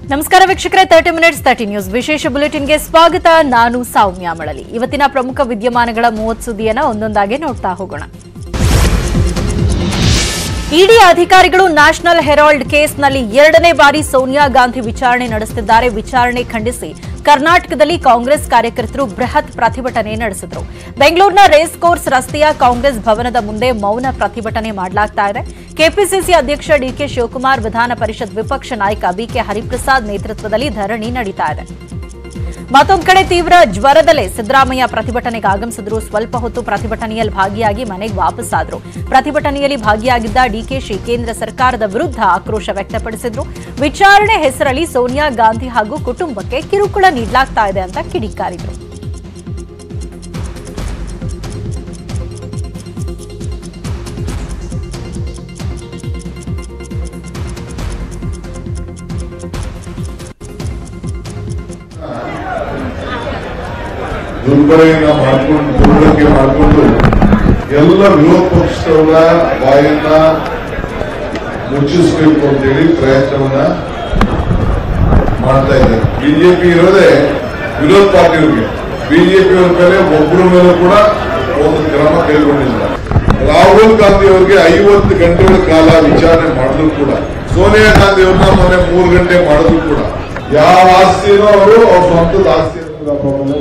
ನಮಸ್ಕಾರ ವೀಕ್ಷಕರೇ thirty minutes thirty news ವಿಶೇಷ ಬುಲೆಟಿನ್ಗೆ ಸ್ವಾಗತ ನಾನು ಸೌಮ್ಯ ಮಳಲಿ ಇವತ್ತಿನ ಪ್ರಮುಖ ವಿದ್ಯಮಾನಗಳ ಮೂವತ್ತು ಸುದ್ದಿಯನ್ನ ಒಂದೊಂದಾಗಿ ನೋಡ್ತಾ ಹೋಗೋಣ ಇಡಿ ಅಧಿಕಾರಿಗಳು ನ್ಯಾಷನಲ್ ಹೆರಾಲ್ಡ್ ಕೇಸ್ನಲ್ಲಿ ಎರಡನೇ ಬಾರಿ ಸೋನಿಯಾ ಗಾಂಧಿ ವಿಚಾರಣೆ ನಡೆಸುತ್ತಿದ್ದಾರೆ ವಿಚಾರಣೆ ಖಂಡಿಸಿ ಕರ್ನಾಟಕದಲ್ಲಿ ಕಾಂಗ್ರೆಸ್ ಕಾರ್ಯಕರ್ತರು ಬೃಹತ್ ಪ್ರತಿಭಟನೆ ನಡೆಸಿದರು ಬೆಂಗಳೂರಿನ ರೇಸ್ ಕೋರ್ಸ್ ರಸ್ತೆಯ ಕಾಂಗ್ರೆಸ್ ಭವನದ ಮುಂದೆ ಮೌನ ಪ್ರತಿಭಟನೆ ಮಾಡಲಾಗ್ತಾ ಇದೆ ಕೆಪಿಸಿಸಿ ಅಧ್ಯಕ್ಷ ಡಿಕೆ ಶಿವಕುಮಾರ್ ವಿಧಾನ ಪರಿಷತ್ ವಿಪಕ್ಷ ನಾಯಕ ಬಿಕೆ ಹರಿಪ್ರಸಾದ್ ನೇತೃತ್ವದಲ್ಲಿ ಧರಣಿ ನಡೀತಾ ಇದೆ ಮತ್ತೊಂದು ಕಡೆ ತೀವ್ರ ಜ್ವರದಲ್ಲೇ ಸಿದ್ದರಾಮಯ್ಯ ಪ್ರತಿಭಟನೆಗೆ ಆಗಮಿಸಿದ್ರು ಸ್ವಲ್ಪ ಹೊತ್ತು ಪ್ರತಿಭಟನೆಯಲ್ಲಿ ಭಾಗಿಯಾಗಿ ಮನೆಗೆ ವಾಪಸ್ಸಾದ್ರು ಪ್ರತಿಭಟನೆಯಲ್ಲಿ ಭಾಗಿಯಾಗಿದ್ದ ಡಿಕೆಶಿ ಕೇಂದ್ರ ಸರ್ಕಾರದ ವಿರುದ್ಧ ಆಕ್ರೋಶ ವ್ಯಕ್ತಪಡಿಸಿದ್ರು ವಿಚಾರಣೆ ಹೆಸರಲ್ಲಿ ಸೋನಿಯಾ ಗಾಂಧಿ ಹಾಗೂ ಕುಟುಂಬಕ್ಕೆ ಕಿರುಕುಳ ನೀಡಲಾಗ್ತಾ ಇದೆ ಅಂತ ಕಿಡಿಕಾರಿದ್ರು ದುರ್ಬಳಕೆಯನ್ನ ಮಾಡ್ಕೊಂಡು ದುರ್ಬಳಕೆ ಮಾಡಿಕೊಂಡು ಎಲ್ಲ ವಿರೋಧ ಪಕ್ಷದವರ ಬಾಯನ್ನ ಮುಚ್ಚಿಸಬೇಕು ಅಂತೇಳಿ ಪ್ರಯತ್ನವನ್ನ ಮಾಡ್ತಾ ಇದ್ದಾರೆ ಬಿಜೆಪಿ ಇರೋದೇ ವಿರೋಧ ಪಾರ್ಟಿಯವರಿಗೆ ಬಿಜೆಪಿ ಅವ್ರ ಮೇಲೆ ಒಬ್ಬರ ಮೇಲೂ ಕೂಡ ಒಂದು ಕ್ರಮ ಕೈಗೊಂಡಿಲ್ಲ ರಾಹುಲ್ ಗಾಂಧಿ ಅವರಿಗೆ ಐವತ್ತು ಗಂಟೆಗಳ ಕಾಲ ವಿಚಾರಣೆ ಮಾಡಿದ್ರು ಕೂಡ ಸೋನಿಯಾ ಗಾಂಧಿ ಅವ್ರನ್ನ ಮೊನ್ನೆ ಮೂರು ಗಂಟೆ ಮಾಡಿದ್ರು ಕೂಡ ಯಾವ ಆಸ್ತಿನೋ ಅವರು ಅವ್ರ ಸ್ವಂತದ ಆಸ್ತಿ ಅನ್ನೋದಪ್ಪ ಆಮೇಲೆ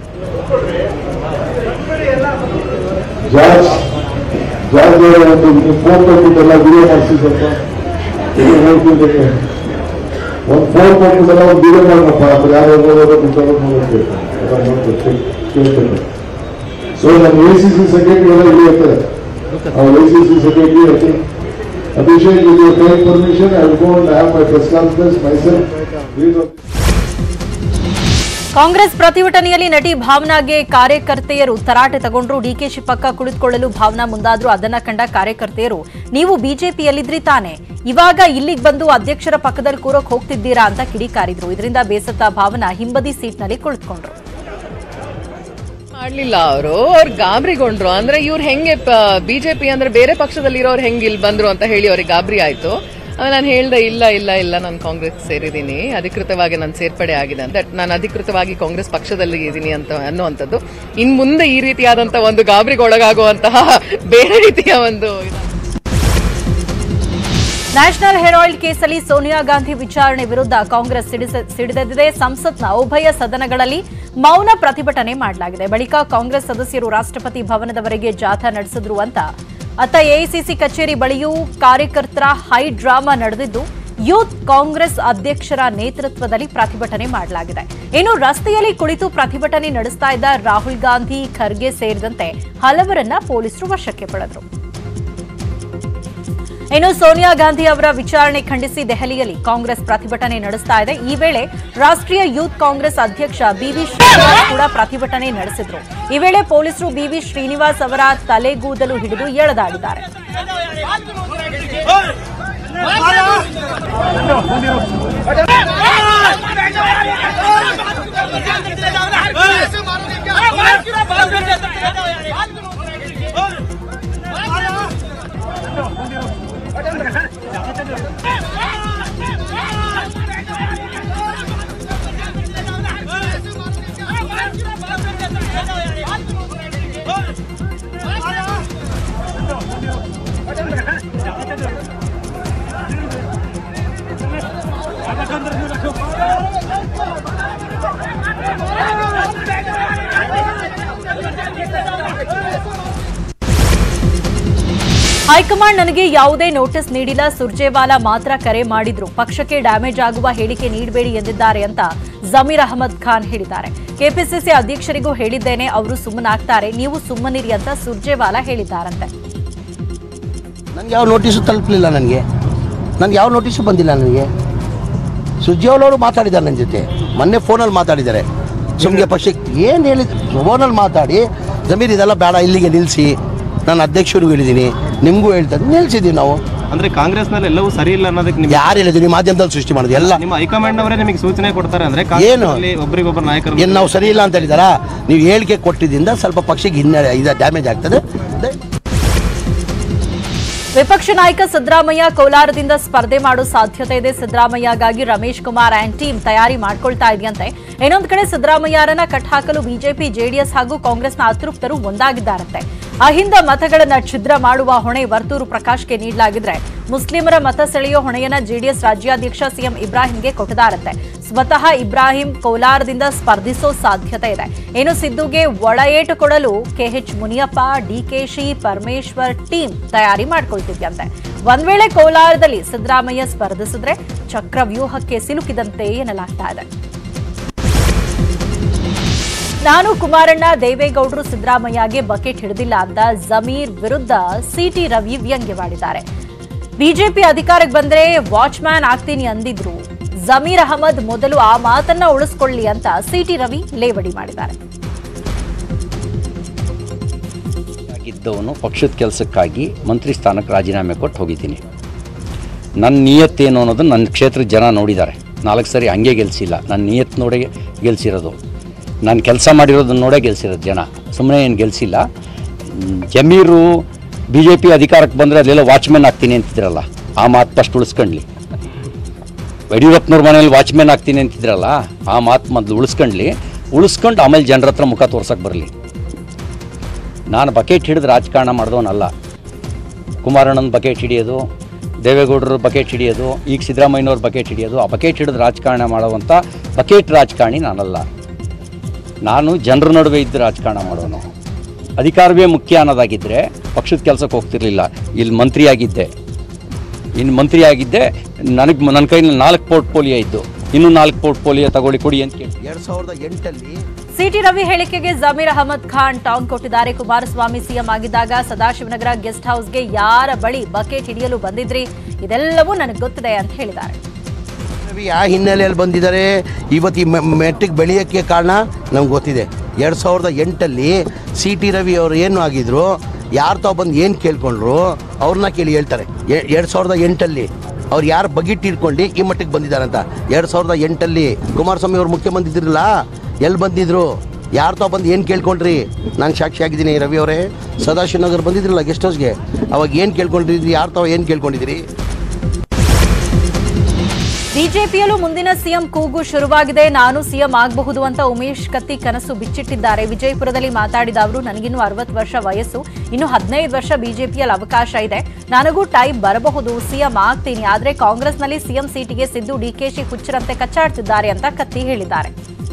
ಜಾರ್ಜ್ ಜಾರ್ಜ್ ಅವರ ಒಂದು ಫೋನ್ ಕೊಟ್ಟಿದ್ದೆಲ್ಲ ವಿಡಿಯೋ ಮಾಡಿಸಿ ಸ್ವಲ್ಪ ಇದು ನೋಡ್ತಿದ್ದೇನೆ ಒಂದು ಫೋನ್ ಕೊಟ್ಟಿದ್ದೆಲ್ಲ ಒಂದು ವಿಡಿಯೋ ಮಾಡಪ್ಪ ಅಂದ್ರೆ ಯಾರು ಹೋಗೋದು ಬಿಟ್ಟೋದು ನೋಡಕ್ಕೆ ಅದನ್ನ ನೋಡ್ಬೇಕು, ಕೇಳ್ತೇನೆ ಸೊ ನಮ್ಮ ಎ ಸಿ ಸಿ ಸೆಕ್ರೆಟರಿ ಎಲ್ಲ ಇಲ್ಲಿ ಇರ್ತಾರೆ ಅವ್ರ A C C secretary I think Abhishek with your time permission I go and have my press conference myself Congress ಪ್ರತಿಭಟನೆಯಲ್ಲಿ ನಟಿ ಭಾವನಾಗೆ ಕಾರ್ಯಕರ್ತೆಯರು ತರಾಟೆ ತಗೊಂಡ್ರು ಡಿಕೆಶಿ ಪಕ್ಕ ಕುಳಿತುಕೊಳ್ಳಲು ಭಾವನಾ ಮುಂದಾದ್ರು ಅದನ್ನ ಕಂಡ ಕಾರ್ಯಕರ್ತೆಯರು ನೀವು ಬಿಜೆಪಿಯಲ್ಲಿದ್ರಿ ತಾನೆ ಇವಾಗ ಇಲ್ಲಿಗೆ ಬಂದು ಅಧ್ಯಕ್ಷರ ಪಕ್ಕದಲ್ಲಿ ಕೂರೋಕ್ ಹೋಗ್ತಿದ್ದೀರಾ ಅಂತ ಕಿಡಿಕಾರಿದ್ರು ಇದರಿಂದ ಬೇಸತ್ತ ಭಾವನಾ ಹಿಂಬದಿ ಸೀಟ್ನಲ್ಲಿ ಕುಳಿತುಕೊಂಡ್ರು ಮಾಡ್ಲಿಲ್ಲ ಅವರು ಅವ್ರು ಗಾಬರಿಗೊಂಡ್ರು ಅಂದ್ರೆ ಇವ್ರು ಹೆಂಗೆ ಬಿಜೆಪಿ ಅಂದ್ರೆ ಬೇರೆ ಪಕ್ಷದಲ್ಲಿರೋರು ಹೆಂಗ್ ಇಲ್ಲಿ ಬಂದ್ರು ಅಂತ ಹೇಳಿ ಅವ್ರಿಗೆ ಗಾಬರಿ ಆಯ್ತು ನಾನು ಹೇಳ್ದೆ ಇಲ್ಲ ಇಲ್ಲ ಇಲ್ಲ ನಾನು ಕಾಂಗ್ರೆಸ್ ಸೇರಿದ್ದೀನಿ ಅಧಿಕೃತವಾಗಿ ನಾನು ಸೇರ್ಪಡೆ ಆಗಿದೆ ಅಂತ ನಾನು ಅಧಿಕೃತವಾಗಿ ಕಾಂಗ್ರೆಸ್ ಪಕ್ಷದಲ್ಲಿ ಇದ್ದೀನಿ ಅಂತ ಅನ್ನುವಂಥದ್ದು ಇನ್ ಮುಂದೆ ಈ ರೀತಿಯಾದಂತ ಒಂದು ಗಾಬರಿಗೆ ಒಳಗಾಗುವಂತಹ ಬೇರೆ ರೀತಿಯ ಒಂದು ಇದು- ನ್ಯಾಷನಲ್ ಹೆರಾಲ್ಡ್ ಕೇಸಲ್ಲಿ ಸೋನಿಯಾ ಗಾಂಧಿ ವಿಚಾರಣೆ ವಿರುದ್ಧ ಕಾಂಗ್ರೆಸ್ ಸಿಡಿಸ- ಸಿಡಿದೆದ್ದಿದೆ ಸಂಸತ್ನ ಉಭಯ ಸದನಗಳಲ್ಲಿ ಮೌನ ಪ್ರತಿಭಟನೆ ಮಾಡಲಾಗಿದೆ ಬಳಿಕ ಕಾಂಗ್ರೆಸ್ ಸದಸ್ಯರು ರಾಷ್ಟ್ರಪತಿ ಭವನದವರೆಗೆ ಜಾಥಾ ನಡೆಸಿದ್ರು ಅಂತ ಅತ್ತ ಎಐಸಿಸಿ ಕಚೇರಿ ಬಳಿಯೂ ಕಾರ್ಯಕರ್ತರ ಹೈ ಡ್ರಾಮಾ ನಡೆದಿದ್ದು ಯೂತ್ ಕಾಂಗ್ರೆಸ್ ಅಧ್ಯಕ್ಷರ ನೇತೃತ್ವದಲ್ಲಿ ಪ್ರತಿಭಟನೆ ಮಾಡಲಾಗಿದೆ ಇನ್ನು ರಸ್ತೆಯಲ್ಲಿ ಕುಳಿತು ಪ್ರತಿಭಟನೆ ನಡೆಸ್ತಾ ಇದ್ದ ರಾಹುಲ್ ಗಾಂಧಿ ಖರ್ಗೆ ಸೇರಿದಂತೆ ಹಲವರನ್ನ ಪೊಲೀಸರು ವಶಕ್ಕೆ ಪಡೆದರು ಇನ್ನು ಸೋನಿಯಾ ಗಾಂಧಿ ಅವರ ವಿಚಾರಣೆ ಖಂಡಿಸಿ ದೆಹಲಿಯಲ್ಲಿ ಕಾಂಗ್ರೆಸ್ ಪ್ರತಿಭಟನೆ ನಡೆಸ್ತಾ ಇದೆ ಈ ವೇಳೆ ರಾಷ್ಟ್ರೀಯ ಯೂತ್ ಕಾಂಗ್ರೆಸ್ ಅಧ್ಯಕ್ಷ ಬಿವಿ ಶ್ರೀನಿವಾಸ್ ಕೂಡ ಪ್ರತಿಭಟನೆ ನಡೆಸಿದ್ರು ಈ ವೇಳೆ ಪೊಲೀಸರು ಬಿವಿ ಶ್ರೀನಿವಾಸ್ ಅವರ ತಲೆಗೂದಲು ಹಿಡಿದು ಎಳೆದಾಡಿದ್ದಾರೆ ಹೈಕಮಾಂಡ್ ನನಗೆ ಯಾವುದೇ ನೋಟಿಸ್ ನೀಡಿಲ್ಲ ಸುರ್ಜೇವಾಲಾ ಮಾತ್ರ ಕರೆ ಮಾಡಿದ್ರು ಪಕ್ಷಕ್ಕೆ ಡ್ಯಾಮೇಜ್ ಆಗುವ ಹೇಳಿಕೆ ನೀಡಬೇಡಿ ಎಂದಿದ್ದಾರೆ ಅಂತ ಜಮೀರ್ ಅಹಮದ್ ಖಾನ್ ಹೇಳಿದ್ದಾರೆ ಕೆಪಿಸಿಸಿ ಅಧ್ಯಕ್ಷರಿಗೂ ಹೇಳಿದ್ದೇನೆ ಅವರು ಸುಮ್ಮನಾಗ್ತಾರೆ ನೀವು ಸುಮ್ಮನಿರಿ ಅಂತ ಸುರ್ಜೇವಾಲಾ ಹೇಳಿದ್ದಾರಂತೆ ನನಗೆ ಯಾವ ನೋಟಿಸು ತಲುಪಲಿಲ್ಲ ನನಗೆ ನನಗೆ ಯಾವ ನೋಟಿಸು ಬಂದಿಲ್ಲ ನನಗೆ ಸುಜ್ಜಿಯವಳವರು ಮಾತಾಡಿದ್ದಾರೆ ನನ್ನ ಜೊತೆ ಮೊನ್ನೆ ಫೋನಲ್ಲಿ ಮಾತಾಡಿದ್ದಾರೆ ಸುಮ್ಗೆ ಪಕ್ಷಕ್ಕೆ ಏನು ಹೇಳಿದ್ ಫೋನಲ್ಲಿ ಮಾತಾಡಿ ಜಮೀರ್ ಇದೆಲ್ಲ ಬೇಡ ಇಲ್ಲಿಗೆ ನಿಲ್ಲಿಸಿ ನಾನು ಅಧ್ಯಕ್ಷರಿಗೂ ಹೇಳಿದ್ದೀನಿ ನಿಮಗೂ ಹೇಳ್ತಾರೆ ನಿಲ್ಸಿದ್ದೀವಿ ನಾವು ಅಂದ್ರೆ ಕಾಂಗ್ರೆಸ್ನಲ್ಲಿ ಎಲ್ಲವೂ ಸರಿ ಇಲ್ಲ ಅನ್ನೋದಕ್ಕೆ ನಿಮ್ಗೆ ಯಾರು ಹೇಳಿದ್ವಿ ಮಾಧ್ಯಮದಲ್ಲಿ ಸೃಷ್ಟಿ ಮಾಡೋದು ಎಲ್ಲ ನಿಮ್ಮ ಹೈಕಮಾಂಡ್ ಅವರೇ ನಿಮಗೆ ಸೂಚನೆ ಕೊಡ್ತಾರೆ ಅಂದ್ರೆ ಏನು? ಕಾಂಗ್ರೆಸ್ನಲ್ಲಿ ಒಬ್ಬರಿಗೊಬ್ಬರು ನಾಯಕರು ಏನು ನಾವು ಸರಿ ಇಲ್ಲ ಅಂತ ಹೇಳಿದಾರಾ ನೀವು ಹೇಳಿಕೆ ಕೊಟ್ಟಿದ್ದರಿಂದ ಸ್ವಲ್ಪ ಪಕ್ಷಕ್ಕೆ ಹಿನ್ನಡೆ ಇದು ಡ್ಯಾಮೇಜ್ ಆಗ್ತದೆ ಅದೇ ವಿಪಕ್ಷ ನಾಯಕ ಸಿದ್ದರಾಮಯ್ಯ ಕೋಲಾರದಿಂದ ಸ್ಪರ್ಧೆ ಮಾಡೋ ಸಾಧ್ಯತೆ ಇದೆ ಸಿದ್ದರಾಮಯ್ಯಗಾಗಿ ರಮೇಶ್ ಕುಮಾರ್ ಆ್ಯಂಡ್ ಟೀಮ್ ತಯಾರಿ ಮಾಡ್ಕೊಳ್ತಾ ಇದೆಯಂತೆ ಇನ್ನೊಂದು ಕಡೆ ಸಿದ್ದರಾಮಯ್ಯರನ್ನ ಕಟ್ಹಾಕಲು ಬಿಜೆಪಿ ಜೆಡಿಎಸ್ ಹಾಗೂ ಕಾಂಗ್ರೆಸ್ನ ಅತೃಪ್ತರು ಒಂದಾಗಿದ್ದಾರಂತೆ ಅಹಿಂದ ಮತಗಳನ್ನ ಛಿದ್ರ ಮಾಡುವ ಹೊಣೆ ವರ್ತೂರು ಪ್ರಕಾಶ್ಗೆ ನೀಡಲಾಗಿದ್ರೆ ಮುಸ್ಲಿಮರ ಮತ ಸೆಳೆಯೋ ಹೊಣೆಯನ್ನ ಜೆಡಿಎಸ್ ರಾಜ್ಯಾಧ್ಯಕ್ಷ ಸಿಎಂ ಇಬ್ರಾಹಿಂಗೆ ಕೊಟ್ಟಿದ್ದಾರಂತೆ ಸ್ವತಃ ಇಬ್ರಾಹಿಂ ಕೋಲಾರದಿಂದ ಸ್ಪರ್ಧಿಸೋ ಸಾಧ್ಯತೆ ಇದೆ ಇನ್ನು ಸಿದ್ದುಗೆ ಒಳ ಏಟು ಕೊಡಲು ಕೆಎಚ್ ಮುನಿಯಪ್ಪ ಡಿಕೆಶಿ ಪರಮೇಶ್ವರ್ ಟೀಮ್ ತಯಾರಿ ಮಾಡ್ಕೊಳ್ತಿದ್ಯಂತೆ ಒಂದ್ ವೇಳೆ ಕೋಲಾರದಲ್ಲಿ ಸಿದ್ದರಾಮಯ್ಯ ಸ್ಪರ್ಧಿಸಿದ್ರೆ ಚಕ್ರವ್ಯೂಹಕ್ಕೆ ಸಿಲುಕಿದಂತೆ ಎನ್ನಲಾಗ್ತಾ ಇದೆ ನಾನು ಕುಮಾರಣ್ಣ ದೇವೇಗೌಡರು ಸಿದ್ದರಾಮಯ್ಯಗೆ ಬಕೆಟ್ ಹಿಡಿದಿಲ್ಲ ಅಂತ ಜಮೀರ್ ವಿರುದ್ಧ ಸಿಟಿ ರವಿ ವ್ಯಂಗ್ಯವಾಡಿದ್ದಾರೆ ಬಿಜೆಪಿ ಅಧಿಕಾರಕ್ಕೆ ಬಂದ್ರೆ ವಾಚ್ಮ್ಯಾನ್ ಆಗ್ತೀನಿ ಅಂದಿದ್ರು ಜಮೀರ್ ಅಹಮದ್ ಮೊದಲು ಆ ಮಾತನ್ನ ಉಳಿಸ್ಕೊಳ್ಳಿ ಅಂತ ಸಿಟಿ ರವಿ ಲೇವಡಿ ಮಾಡಿದ್ದಾರೆ ಆಗಿದ್ದವನು ಪಕ್ಷದ ಕೆಲಸಕ್ಕಾಗಿ ಮಂತ್ರಿ ಸ್ಥಾನಕ್ಕೆ ರಾಜೀನಾಮೆ ಕೊಟ್ಟು ಹೋಗಿದ್ದೀನಿ ನನ್ನ ನಿಯತ್ತೇನು ಅನ್ನೋದು ನನ್ನ ಕ್ಷೇತ್ರದ ಜನ ನೋಡಿದ್ದಾರೆ ನಾಲ್ಕು ಸರಿ ಹಂಗೆ ಗೆಲ್ಸಿಲ್ಲ ನನ್ನ ನಿಯತ್ ನೋಡೇ ಗೆಲ್ಸಿರೋದು ನಾನು ಕೆಲಸ ಮಾಡಿರೋದನ್ನ ನೋಡೇ ಗೆಲ್ಸಿರೋದು ಜನ ಸುಮ್ಮನೆ ಏನು ಗೆಲ್ಸಿಲ್ಲ ಮ್, ಜಮೀರು ಬಿ ಜೆ ಪಿ ಅಧಿಕಾರಕ್ಕೆ ಬಂದರೆ ಅಲ್ಲೆಲ್ಲ ವಾಚ್ಮ್ಯಾನ್ ಆಗ್ತೀನಿ ಅಂತಿದ್ರಲ್ಲ ಆ ಮಾತು ಫಸ್ಟ್ ಉಳಿಸ್ಕೊಂಡ್ಲಿ ಯಡಿಯೂರಪ್ಪನವ್ರ ಮನೇಲಿ ವಾಚ್ಮ್ಯಾನ್ ಆಗ್ತೀನಿ ಅಂತಿದ್ರಲ್ಲ ಆ ಮಾತು ಮೊದಲು ಉಳಿಸ್ಕೊಂಡ್ಲಿ ಉಳಿಸ್ಕೊಂಡು ಆಮೇಲೆ ಜನರ ಹತ್ರ ಮುಖ ತೋರ್ಸಕ್ಕೆ ಬರಲಿ ನಾನು ಬಕೆಟ್ ಹಿಡಿದು ರಾಜಕಾರಣ ಮಾಡಿದವನಲ್ಲ ಕುಮಾರಣ್ಣನ ಬಕೆಟ್ ಹಿಡಿಯೋದು ದೇವೇಗೌಡರು ಬಕೆಟ್ ಹಿಡಿಯೋದು ಈಗ ಸಿದ್ದರಾಮಯ್ಯನವ್ರ ಬಕೆಟ್ ಹಿಡಿಯೋದು ಆ ಬಕೆಟ್ ಹಿಡಿದು ರಾಜಕಾರಣ ಮಾಡುವಂಥ ಬಕೆಟ್ ರಾಜಕಾರಣಿ ನಾನಲ್ಲ ನಾನು ಜನರ ನಡುವೆ ಇದ್ದು ರಾಜಕಾರಣ ಮಾಡೋನು ಅಧಿಕಾರವೇ ಮುಖ್ಯ ಅನ್ನೋದಾಗಿದ್ದರೆ ಪಕ್ಷದ ಕೆಲಸಕ್ಕೆ ಹೋಗ್ತಿರ್ಲಿಲ್ಲ ಇಲ್ಲಿ ಮಂತ್ರಿಯಾಗಿದ್ದೆ ಇನ್ನು ಮಂತ್ರಿಯಾಗಿದ್ದೆ ನನಗೆ ನನ್ನ ಕೈಯಲ್ಲಿ ನಾಲ್ಕು ಪೋರ್ಟ್ಫೋಲಿಯೋ ಇದ್ದು ಇನ್ನೂ ನಾಲ್ಕು ಪೋರ್ಟ್ಫೋಲಿಯೋ ತಗೊಳ್ಳಿ ಕೊಡಿ ಅಂತ ಕೇಳಿ ಎರಡು ಸಾವಿರದ ಎಂಟಲ್ಲಿ ಸಿಟಿ ರವಿ ಹೇಳಿಕೆಗೆ ಜಮೀರ್ ಅಹಮದ್ ಖಾನ್ ಟಾಂಗ್ ಕೊಟ್ಟಿದ್ದಾರೆ ಕುಮಾರಸ್ವಾಮಿ ಸಿಎಂ ಆಗಿದ್ದಾಗ ಸದಾಶಿವನಗರ ಗೆಸ್ಟ್ ಹೌಸ್ಗೆ ಯಾರ ಬಳಿ ಬಕೆಟ್ ಹಿಡಿಯಲು ಬಂದಿದ್ರಿ ಇದೆಲ್ಲವೂ ನನಗೆ ಗೊತ್ತಿದೆ ಅಂತ ಹೇಳಿದ್ದಾರೆ ರವಿ ಯಾವ ಹಿನ್ನೆಲೆಯಲ್ಲಿ ಬಂದಿದ್ದಾರೆ ಇವತ್ತು ಈ ಮೆ- ಮೆಟ್ಟಿಗೆ ಬೆಳೆಯೋಕ್ಕೆ ಕಾರಣ ನಮ್ಗೆ ಗೊತ್ತಿದೆ ಎರಡು ಸಾವಿರದ ಎಂಟಲ್ಲಿ ಸಿ ಟಿ ರವಿ ಅವರು ಏನು ಆಗಿದ್ರು ಯಾರು ತಾವು ಬಂದು ಏನು ಕೇಳ್ಕೊಂಡ್ರು ಅವ್ರನ್ನ ಕೇಳಿ ಹೇಳ್ತಾರೆ ಎರಡು ಸಾವಿರದ ಎಂಟಲ್ಲಿ ಅವ್ರು ಯಾರು ಬಗಿಟ್ ಇಟ್ಕೊಂಡು ಈ ಮಟ್ಟಿಗೆ ಬಂದಿದ್ದಾರಂತ ಎರಡು ಸಾವಿರದ ಎಂಟಲ್ಲಿ ಕುಮಾರಸ್ವಾಮಿ ಅವ್ರು ಮುಖ್ಯಮಂತ್ರಿ ಇದ್ರಲ್ಲ ಎಲ್ಲಿ ಬಂದಿದ್ರು ಯಾರು ತಾವು ಬಂದು ಏನು ಕೇಳ್ಕೊಂಡ್ರಿ ನಾನು ಸಾಕ್ಷಿ ಆಗಿದ್ದೀನಿ ರವಿ ಅವರೇ ಸದಾಶಿವನಗರ್ ಬಂದಿದ್ರಲ್ಲ ಗೆಸ್ಟ್ ಹೌಸ್ಗೆ ಅವಾಗ ಏನು ಕೇಳ್ಕೊಂಡಿದ್ರಿ ಯಾರು ತಾವು ಏನು ಕೇಳ್ಕೊಂಡಿದ್ದೀರಿ ಬಿಜೆಪಿಯಲ್ಲೂ ಮುಂದಿನ ಸಿಎಂ ಕೂಗು ಶುರುವಾಗಿದೆ ನಾನು ಸಿಎಂ ಆಗಬಹುದು ಅಂತ ಉಮೇಶ್ ಕತ್ತಿ ಕನಸು ಬಿಚ್ಚಿಟ್ಟಿದ್ದಾರೆ ವಿಜಯಪುರದಲ್ಲಿ ಮಾತಾಡಿದ ಅವರು ನನಗಿನ್ನೂ ಅರವತ್ತು ವರ್ಷ ವಯಸ್ಸು ಇನ್ನು ಹದಿನೈದು ವರ್ಷ ಬಿಜೆಪಿಯಲ್ಲಿ ಅವಕಾಶ ಇದೆ ನನಗೂ ಟೈಮ್ ಬರಬಹುದು ಸಿಎಂ ಆಗ್ತೀನಿ ಆದ್ರೆ ಕಾಂಗ್ರೆಸ್ನಲ್ಲಿ ಸಿಎಂ ಸೀಟಿಗೆ ಸಿದ್ದು ಡಿಕೆಶಿ ಹುಚ್ಚರಂತೆ ಕಚ್ಚಾಡ್ತಿದ್ದಾರೆ ಅಂತ ಕತ್ತಿ ಹೇಳಿದ್ದಾರೆ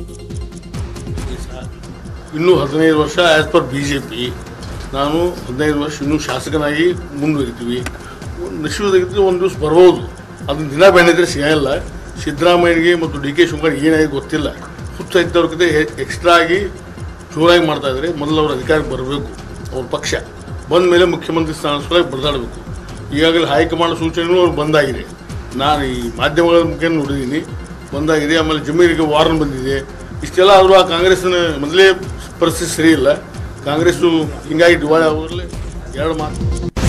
ಇನ್ನೂ ಹದಿನೈದು ವರ್ಷ as per B J P ನಾನು ಹದಿನೈದು ವರ್ಷ ಇನ್ನೂ ಶಾಸಕನಾಗಿ ಮುಂದುವರಿತೀವಿ ನಿಶ್ಚಿತವಾಗಿದ್ದು ಒಂದು ದಿವಸ ಬರ್ಬೋದು ಅದನ್ನ ದಿನ ಬೆಳೆದ್ರೆ ಸಿಗಲ್ಲ ಸಿದ್ದರಾಮಯ್ಯನಿಗೆ ಮತ್ತು ಡಿ ಕೆ ಶಿವಕುಮಾರ್ ಏನಾಗಿದೆ ಗೊತ್ತಿಲ್ಲ ಹುಚ್ಚ ಇದ್ದವ್ರಿಗಿಂತ ಎಕ್ಸ್ಟ್ರಾ ಆಗಿ ಜೋರಾಗಿ ಮಾಡ್ತಾ ಇದ್ದಾರೆ ಮೊದಲು ಅವ್ರ ಅಧಿಕಾರಕ್ಕೆ ಬರಬೇಕು ಅವ್ರ ಪಕ್ಷ ಬಂದ ಮೇಲೆ ಮುಖ್ಯಮಂತ್ರಿ ಸ್ಥಾನ ಸಲುವಾಗಿ ಬಡದಾಡಬೇಕು ಈಗಾಗಲೇ ಹೈಕಮಾಂಡ್ ಸೂಚನೆಯೂ ಅವ್ರು ಬಂದಾಗಿದೆ ನಾನು ಈ ಮಾಧ್ಯಮಗಳ ಮುಖೇನ ನೋಡಿದ್ದೀನಿ ಬಂದಾಗಿದೆ ಆಮೇಲೆ ಜಮೀರಿಗೆ ವಾರನ್ ಬಂದಿದೆ ಇಷ್ಟೆಲ್ಲ ಆದರೂ ಆ ಕಾಂಗ್ರೆಸ್ನ ಮೊದಲೇ ಪರಿಸ್ಥಿತಿ ಸರಿ ಇಲ್ಲ ಕಾಂಗ್ರೆಸ್ಸು ಹಿಂಗಾಗಿ ಡಿವೈಡ್ ಆಗೋದ್ರಲ್ಲೇ ಎರಡು ಮಾತು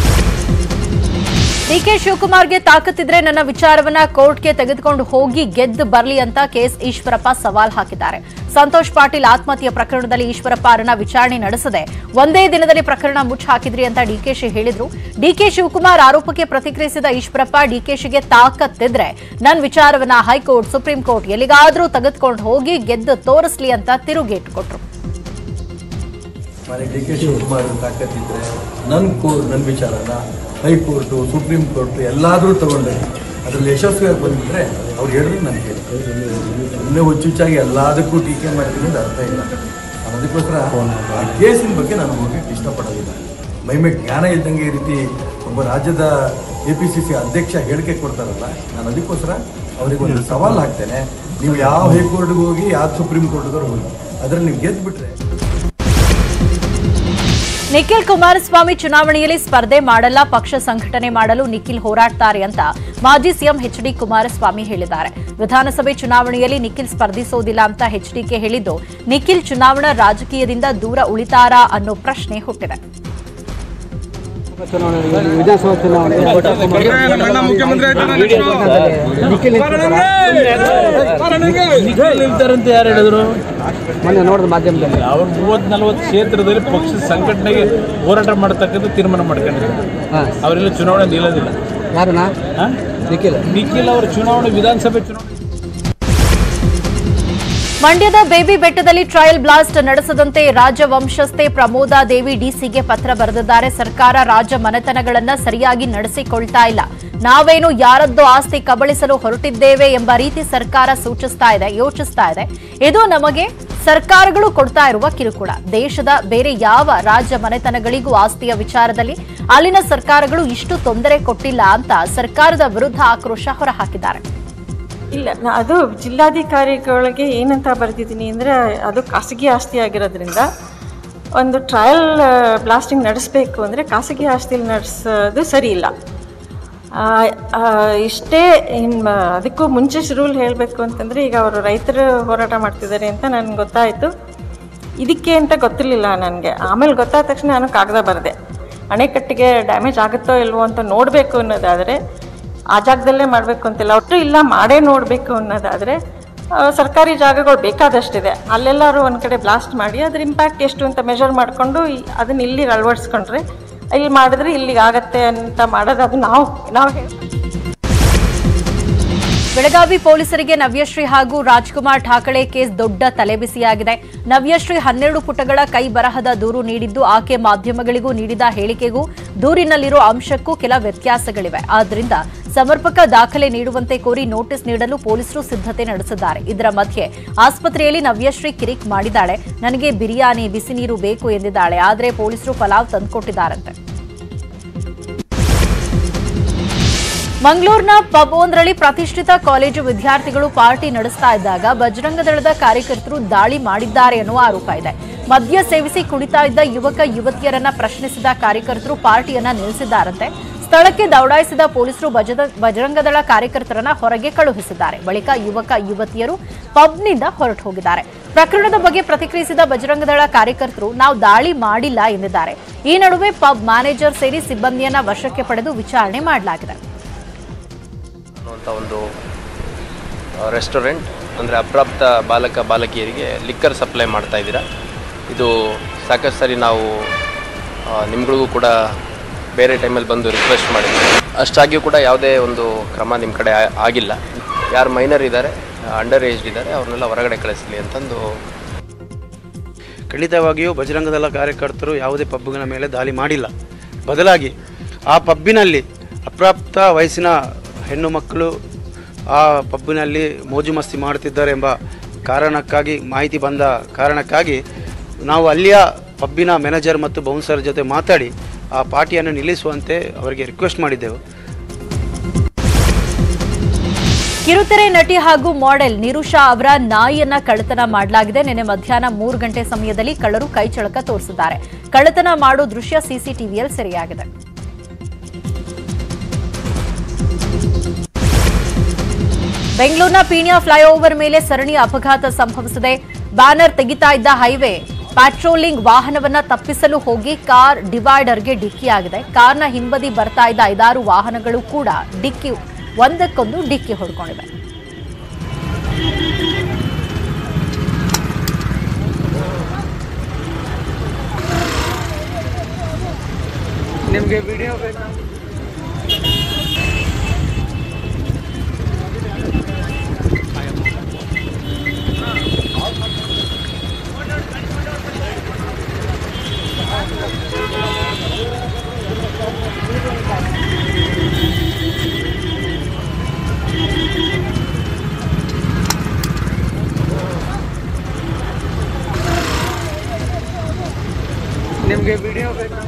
ಡಿಕೆ ಶಿವಕುಮಾರ್ಗೆ ತಾಕತ್ತಿದ್ರೆ ನನ್ನ ವಿಚಾರವನ್ನ ಕೋರ್ಟ್ಗೆ ತೆಗೆದುಕೊಂಡು ಹೋಗಿ ಗೆದ್ದು ಬರ್ಲಿ ಅಂತ ಕೆಎಸ್ ಈಶ್ವರಪ್ಪ ಸವಾಲ್ ಹಾಕಿದ್ದಾರೆ ಸಂತೋಷ್ ಪಾಟೀಲ್ ಆತ್ಮಹತ್ಯೆ ಪ್ರಕರಣದಲ್ಲಿ ಈಶ್ವರಪ್ಪ ಅವರನ್ನ ವಿಚಾರಣೆ ನಡೆಸದೆ ಒಂದೇ ದಿನದಲ್ಲಿ ಪ್ರಕರಣ ಮುಚ್ಚ ಹಾಕಿದ್ರಿ ಅಂತ ಡಿಕೆಶಿ ಹೇಳಿದ್ರು ಡಿಕೆ ಶಿವಕುಮಾರ್ ಆರೋಪಕ್ಕೆ ಪ್ರತಿಕ್ರಿಯಿಸಿದ ಈಶ್ವರಪ್ಪ ಡಿಕೆಶಿಗೆ ತಾಕತ್ತಿದ್ರೆ ನನ್ನ ವಿಚಾರವನ್ನ ಹೈಕೋರ್ಟ್ ಸುಪ್ರೀಂ ಕೋರ್ಟ್ ಎಲ್ಲಿಗಾದ್ರೂ ತೆಗೆದುಕೊಂಡು ಹೋಗಿ ಗೆದ್ದು ತೋರಿಸ್ಲಿ ಅಂತ ತಿರುಗೇಟು ಕೊಟ್ರು ಮಾನ್ಯ ಡಿ ಕೆ ಶಿವಕುಮಾರ್ ತಾಕತ್ತಿದ್ರೆ ನನ್ನ ಕೋ ನನ್ನ ವಿಚಾರನ ಹೈಕೋರ್ಟು ಸುಪ್ರೀಂ ಕೋರ್ಟು ಎಲ್ಲಾದರೂ ತಗೊಂಡೆ ಅದರಲ್ಲಿ ಯಶಸ್ವಿಯಾಗಿ ಬಂದಿದ್ರೆ ಅವ್ರು ಹೇಳಿದ್ರೆ ನಾನು ಕೇಳಿ ಸುಮ್ಮನೆ ಹುಚ್ಚುಚ್ಚಾಗಿ ಎಲ್ಲದಕ್ಕೂ ಟೀಕೆ ಮಾಡ್ತೀನಿ ಅಂತ ಅರ್ಥ ಇಲ್ಲ ನಾನು ಅದಕ್ಕೋಸ್ಕರ ಆ ಕೇಸಿನ ಬಗ್ಗೆ ನಾನು ಹೋಗಕ್ಕೆ ಇಷ್ಟಪಡೋದಿಲ್ಲ ಮೈಮೆ ಜ್ಞಾನ ಇದ್ದಂಗೆ ಈ ರೀತಿ ಒಬ್ಬ ರಾಜ್ಯದ ಎ ಪಿ ಸಿ ಸಿ ಅಧ್ಯಕ್ಷ ಹೇಳಿಕೆ ಕೊಡ್ತಾರಲ್ಲ ನಾನು ಅದಕ್ಕೋಸ್ಕರ ಅವರಿಗೆ ಒಂದು ಸವಾಲು ಹಾಕ್ತೇನೆ ನೀವು ಯಾವ ಹೈಕೋರ್ಟ್ಗೆ ಹೋಗಿ ಯಾವ ಸುಪ್ರೀಂ ಕೋರ್ಟ್ಗೆ ಹೋಗಿ ಅದರಲ್ಲಿ ನೀವು ಗೆದ್ದುಬಿಟ್ರೆ ನಿಖಿಲ್ ಕುಮಾರಸ್ವಾಮಿ ಚುನಾವಣೆಯಲ್ಲಿ ಸ್ಪರ್ಧೆ ಮಾಡಲ್ಲ ಪಕ್ಷ ಸಂಘಟನೆ ಮಾಡಲು ನಿಖಿಲ್ ಹೋರಾಡ್ತಾರೆ ಅಂತ ಮಾಜಿ ಸಿಎಂ ಎಚ್ ಡಿ ಕುಮಾರಸ್ವಾಮಿ ಹೇಳಿದ್ದಾರೆ ವಿಧಾನಸಭೆ ಚುನಾವಣೆಯಲ್ಲಿ ನಿಖಿಲ್ ಸ್ಪರ್ಧಿಸೋದಿಲ್ಲ ಅಂತ ಎಚ್ಡಿಕೆ ಹೇಳಿದ್ದು ನಿಖಿಲ್ ಚುನಾವಣಾ ರಾಜಕೀಯದಿಂದ ದೂರ ಉಳಿತಾರಾ ಅನ್ನೋ ಪ್ರಶ್ನೆ ಹುಟ್ಟಿದೆ ವಿಧಾನಸಭಾ ಚುನಾವಣೆ ನಿಲ್ತಾರಂತ ಯಾರು ಹೇಳಿದ್ರು ಮೊನ್ನೆ ನೋಡಿದ ಮಾಧ್ಯಮದಲ್ಲಿ ಅವ್ರು ಮೂವತ್ ನಲ್ವತ್ತು ಕ್ಷೇತ್ರದಲ್ಲಿ ಪಕ್ಷದ ಸಂಘಟನೆಗೆ ಹೋರಾಟ ಮಾಡತಕ್ಕಂಥ ತೀರ್ಮಾನ ಮಾಡ್ಕೊಂಡಿದ್ದಾರೆ ಅವರೆಲ್ಲ ಚುನಾವಣೆ ನಿಲ್ಲೋದಿಲ್ಲ ಯಾರನ್ನ ಹಾ? ನಿಖಿಲ್ ನಿಖಿಲ್ ಅವರು ಚುನಾವಣೆ ವಿಧಾನಸಭೆ ಚುನಾವಣೆ ಮಂಡ್ಯದ ಬೇಬಿ ಬೆಟ್ಟದಲ್ಲಿ ಟ್ರಯಲ್ ಬ್ಲಾಸ್ಟ್ ನಡೆಸದಂತೆ ರಾಜವಂಶಸ್ಥೆ ಪ್ರಮೋದಾ ದೇವಿ ಡಿಸಿಗೆ ಪತ್ರ ಬರೆದಿದ್ದಾರೆ ಸರ್ಕಾರ ರಾಜ ಮನೆತನಗಳನ್ನ ಸರಿಯಾಗಿ ನಡೆಸಿಕೊಳ್ತಾ ಇಲ್ಲ ನಾವೇನು ಯಾರದ್ದೋ ಆಸ್ತಿ ಕಬಳಿಸಲು ಹೊರಟಿದ್ದೇವೆ ಎಂಬ ರೀತಿ ಸರ್ಕಾರ ಸೂಚಿಸ್ತಾ ಇದೆ ಯೋಚಿಸ್ತಾ ಇದೆ ಇದು ನಮಗೆ ಸರ್ಕಾರಗಳು ಕೊಡ್ತಾ ಇರುವ ಕಿರುಕುಳ ದೇಶದ ಬೇರೆ ಯಾವ ರಾಜ ಮನೆತನಗಳಿಗೂ ಆಸ್ತಿಯ ವಿಚಾರದಲ್ಲಿ ಅಲ್ಲಿನ ಸರ್ಕಾರಗಳು ಇಷ್ಟು ತೊಂದರೆ ಕೊಟ್ಟಿಲ್ಲ ಅಂತ ಸರ್ಕಾರದ ವಿರುದ್ಧ ಆಕ್ರೋಶ ಹೊರಹಾಕಿದ್ದಾರೆ ಇಲ್ಲ ನಾ ಅದು ಜಿಲ್ಲಾಧಿಕಾರಿಗಳಿಗೆ ಏನಂತ ಬರೆದಿದ್ದೀನಿ ಅಂದರೆ ಅದು ಖಾಸಗಿ ಆಸ್ತಿ ಆಗಿರೋದ್ರಿಂದ ಒಂದು ಟ್ರಯಲ್ ಬ್ಲಾಸ್ಟಿಂಗ್ ನಡೆಸಬೇಕು ಅಂದರೆ ಖಾಸಗಿ ಆಸ್ತಿಲಿ ನಡೆಸೋದು ಸರಿ ಇಲ್ಲ ಆ, ಆ, ಇಷ್ಟೇ ಇನ್ನು ಅದಕ್ಕೂ ಮುಂಚೆ ರೂಲ್ ಹೇಳಬೇಕು ಅಂತಂದರೆ ಈಗ ಅವರು ರೈತರು ಹೋರಾಟ ಮಾಡ್ತಿದ್ದಾರೆ ಅಂತ ನನಗೆ ಗೊತ್ತಾಯಿತು ಇದಕ್ಕೆ ಅಂತ ಗೊತ್ತಿರಲಿಲ್ಲ ನನಗೆ ಆಮೇಲೆ ಗೊತ್ತಾದ ತಕ್ಷಣ ನಾನು ಕಾಗದ ಬರೆದೆ ಅಣೆಕಟ್ಟಿಗೆ ಡ್ಯಾಮೇಜ್ ಆಗುತ್ತೋ ಇಲ್ವೋ ಅಂತ ನೋಡಬೇಕು ಅನ್ನೋದಾದರೆ ಆ ಜಾಗದಲ್ಲೇ ಮಾಡಬೇಕು ಅಂತಿಲ್ಲ ಒಟ್ಟು ಇಲ್ಲ ಮಾಡೇ ನೋಡಬೇಕು ಅನ್ನೋದಾದರೆ ಆ, ಸರ್ಕಾರಿ ಜಾಗಗಳು ಬೇಕಾದಷ್ಟಿದೆ ಅಲ್ಲೆಲ್ಲರೂ ಒಂದು ಕಡೆ ಬ್ಲಾಸ್ಟ್ ಮಾಡಿ ಅದ್ರ ಇಂಪ್ಯಾಕ್ಟ್ ಎಷ್ಟು ಅಂತ ಮೆಷರ್ ಮಾಡಿಕೊಂಡು ಅದನ್ನ ಇಲ್ಲಿ ಅಳವಡಿಸ್ಕೊಂಡ್ರೆ ಇಲ್ಲಿ ಮಾಡಿದ್ರೆ ಇಲ್ಲಿಗೆ ಆಗತ್ತೆ ಅಂತ ಮಾಡೋದು ಅದು ನಾವು ನಾವು ಹೇಳ್- ಬೆಳಗಾವಿ ಪೊಲೀಸರಿಗೆ ನವ್ಯಶ್ರೀ ಹಾಗೂ ರಾಜ್ಕುಮಾರ್ ಠಾಕಳೆ ಕೇಸ್ ದೊಡ್ಡ ತಲೆಬಿಸಿಯಾಗಿದೆ ನವ್ಯಶ್ರೀ ಹನ್ನೆರಡು ಪುಟಗಳ ಕೈ ಬರಹದ ದೂರು ನೀಡಿದ್ದು ಆಕೆ ಮಾಧ್ಯಮಗಳಿಗೂ ನೀಡಿದ ಹೇಳಿಕೆಗೂ ದೂರಿನಲ್ಲಿರೋ ಅಂಶಕ್ಕೂ ಕೆಲ ವ್ಯತ್ಯಾಸಗಳಿವೆ ಆದ್ದರಿಂದ ಸಮರ್ಪಕ ದಾಖಲೆ ನೀಡುವಂತೆ ಕೋರಿ ನೋಟಿಸ್ ನೀಡಲು ಪೊಲೀಸರು ಸಿದ್ಧತೆ ನಡೆಸಿದ್ದಾರೆ ಇದರ ಮಧ್ಯೆ ಆಸ್ಪತ್ರೆಯಲ್ಲಿ ನವ್ಯಶ್ರೀ ಕಿರಿಕ್ ಮಾಡಿದ್ದಾಳೆ ನನಗೆ ಬಿರಿಯಾನಿ ಬಿಸಿ ನೀರು ಬೇಕು ಎಂದಿದ್ದಾಳೆ ಆದರೆ ಪೊಲೀಸರು ಪಲಾವ್ ತಂದುಕೊಟ್ಟಿದ್ದಾರಂತೆ ಮಂಗಳೂರಿನ ಪಬ್ ಒಂದರಲ್ಲಿ ಪ್ರತಿಷ್ಠಿತ ಕಾಲೇಜು ವಿದ್ಯಾರ್ಥಿಗಳು ಪಾರ್ಟಿ ನಡೆಸ್ತಾ ಇದ್ದಾಗ ಬಜರಂಗ ದಳದ ಕಾರ್ಯಕರ್ತರು ದಾಳಿ ಮಾಡಿದ್ದಾರೆ ಎನ್ನುವ ಆರೋಪ ಇದೆ ಮದ್ಯ ಸೇವಿಸಿ ಕುಡಿತಾ ಇದ್ದ ಯುವಕ ಯುವತಿಯರನ್ನ ಪ್ರಶ್ನಿಸಿದ ಕಾರ್ಯಕರ್ತರು ಪಾರ್ಟಿಯನ್ನ ನಿಲ್ಲಿಸಿದ್ದಾರಂತೆ ಸ್ಥಳಕ್ಕೆ ದೌಡಾಯಿಸಿದ ಪೊಲೀಸರು ಬಜದ- ಬಜರಂಗ ದಳ ಕಾರ್ಯಕರ್ತರನ್ನ ಹೊರಗೆ ಕಳುಹಿಸಿದ್ದಾರೆ ಬಳಿಕ ಯುವಕ ಯುವತಿಯರು ಪಬ್ನಿಂದ ಹೊರಟು ಹೋಗಿದ್ದಾರೆ ಪ್ರಕರಣದ ಬಗ್ಗೆ ಪ್ರತಿಕ್ರಿಯಿಸಿದ ಬಜರಂಗ ದಳ ಕಾರ್ಯಕರ್ತರು ನಾವು ದಾಳಿ ಮಾಡಿಲ್ಲ ಎಂದಿದ್ದಾರೆ ಈ ನಡುವೆ ಪಬ್ ಮ್ಯಾನೇಜರ್ ಸೇರಿ ಸಿಬ್ಬಂದಿಯನ್ನ ವಶಕ್ಕೆ ಪಡೆದು ವಿಚಾರಣೆ ಮಾಡಲಾಗಿದೆ ಅನ್ನುವಂಥ ಒಂದು ರೆಸ್ಟೋರೆಂಟ್ ಅಂದರೆ ಅಪ್ರಾಪ್ತ ಬಾಲಕ ಬಾಲಕಿಯರಿಗೆ ಲಿಕ್ಕರ್ ಸಪ್ಲೈ ಮಾಡ್ತಾ ಇದ್ದೀರಾ ಇದು ಸಾಕಷ್ಟು ಸರಿ ನಾವು ಆ, ನಿಮ್ಗಳಿಗೂ ಕೂಡ ಬೇರೆ ಟೈಮಲ್ಲಿ ಬಂದು ರಿಕ್ವೆಸ್ಟ್ ಮಾಡಿದ್ವಿ ಅಷ್ಟಾಗಿಯೂ ಕೂಡ ಯಾವುದೇ ಒಂದು ಕ್ರಮ ನಿಮ್ಮ ಕಡೆ ಆ- ಆಗಿಲ್ಲ ಯಾರು ಮೈನರ್ ಇದ್ದಾರೆ ಅಂಡರ್ ಏಜ್ಡ್ ಇದ್ದಾರೆ ಅವ್ರನ್ನೆಲ್ಲ ಹೊರಗಡೆ ಕಳಿಸಲಿ ಅಂತಂದು ಖಂಡಿತವಾಗಿಯೂ ಬಜರಂಗದಳ ಕಾರ್ಯಕರ್ತರು ಯಾವುದೇ ಪಬ್ಗಳ ಮೇಲೆ ದಾಳಿ ಮಾಡಿಲ್ಲ ಬದಲಾಗಿ ಆ ಪಬ್ಬಿನಲ್ಲಿ ಅಪ್ರಾಪ್ತ ವಯಸ್ಸಿನ ಹೆಣ್ಣು ಮಕ್ಕಳು ಆ ಪಬ್ಬಿನಲ್ಲಿ ಮೋಜು ಮಸ್ತಿ ಮಾಡುತ್ತಿದ್ದಾರೆ ಎಂಬ ಕಾರಣಕ್ಕಾಗಿ ಮಾಹಿತಿ ಬಂದ ಕಾರಣಕ್ಕಾಗಿ ನಾವು ಅಲ್ಲಿಯ ಪಬ್ಬಿನ ಮ್ಯಾನೇಜರ್ ಮತ್ತು ಬೌನ್ಸರ್ ಜೊತೆ ಮಾತಾಡಿ ಆ ಪಾರ್ಟಿಯನ್ನು ನಿಲ್ಲಿಸುವಂತೆ ಅವರಿಗೆ ರಿಕ್ವೆಸ್ಟ್ ಮಾಡಿದ್ದೆವು ಕಿರುತೆರೆ ನಟಿ ಹಾಗೂ ಮಾಡೆಲ್ ನಿರುಷಾ ಅವರ ನಾಯಿಯನ್ನ ಕಳ್ಳತನ ಮಾಡಲಾಗಿದೆ ನಿನ್ನೆ ಮಧ್ಯಾಹ್ನ ಮೂರು ಗಂಟೆ ಸಮಯದಲ್ಲಿ ಕಳ್ಳರು ಕೈಚಳಕ ತೋರಿಸಿದ್ದಾರೆ ಕಳ್ಳತನ ಮಾಡೋ ದೃಶ್ಯ ಸಿಸಿಟಿವಿಯಲ್ಲಿ ಸೆರೆಯಾಗಿದೆ ಬೆಂಗಳೂರಿನ ಪೀಣ್ಯ ಫ್ಲೈಓವರ್ ಮೇಲೆ ಸರಣಿ ಅಪಘಾತ ಸಂಭವಿಸಿದೆ ಬ್ಯಾನರ್ ತೆಗಿತಾ ಇದ್ದ ಹೈವೇ ಪ್ಯಾಟ್ರೋಲಿಂಗ್ ವಾಹನವನ್ನ ತಪ್ಪಿಸಲು ಹೋಗಿ ಕಾರ್ ಡಿವೈಡರ್ಗೆ ಡಿಕ್ಕಿಯಾಗಿದೆ ಕಾರ್ನ ಹಿಂಬದಿ ಬರ್ತಾ ಇದ್ದ ಐದಾರು ವಾಹನಗಳು ಕೂಡ ಡಿಕ್ಕಿ ಒಂದಕ್ಕೊಂದು ಡಿಕ್ಕಿ ಹೊಡ್ಕೊಂಡಿವೆ ನಿಮಗೆ ವಿಡಿಯೋ ಬೇಕಾ ನಿಮಗೆ ವಿಡಿಯೋ ಬೇಕಾ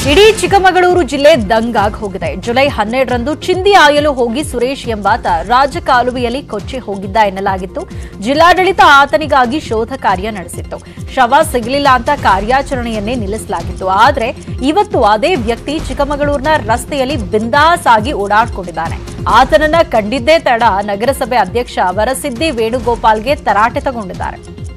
ಇಡೀ ಚಿಕ್ಕಮಗಳೂರು ಜಿಲ್ಲೆ ದಂಗಾಗ್ ಹೋಗಿದೆ ಜುಲೈ ಹನ್ನೆರಡರಂದು ಚಿಂದಿ ಆಯಲು ಹೋಗಿ ಸುರೇಶ್ ಎಂಬಾತ ರಾಜಕಾಲುವೆಯಲ್ಲಿ ಕೊಚ್ಚಿ ಹೋಗಿದ್ದ ಎನ್ನಲಾಗಿತ್ತು ಜಿಲ್ಲಾಡಳಿತ ಆತನಿಗಾಗಿ ಶೋಧ ಕಾರ್ಯ ನಡೆಸಿತ್ತು ಶವ ಸಿಗಲಿಲ್ಲ ಅಂತ ಕಾರ್ಯಾಚರಣೆಯನ್ನೇ ನಿಲ್ಲಿಸಲಾಗಿತ್ತು ಆದರೆ ಇವತ್ತು ಅದೇ ವ್ಯಕ್ತಿ ಚಿಕ್ಕಮಗಳೂರಿನ ರಸ್ತೆಯಲ್ಲಿ ಬಿಂದಾಸ್ ಆಗಿ ಓಡಾಡ್ಕೊಂಡಿದ್ದಾನೆ ಆತನನ್ನ ಕಂಡಿದ್ದೇ ತಡ ನಗರಸಭೆ ಅಧ್ಯಕ್ಷ ವರಸಿದ್ದಿ ವೇಣುಗೋಪಾಲ್ಗೆ ತರಾಟೆ ತಗೊಂಡಿದ್ದಾರೆ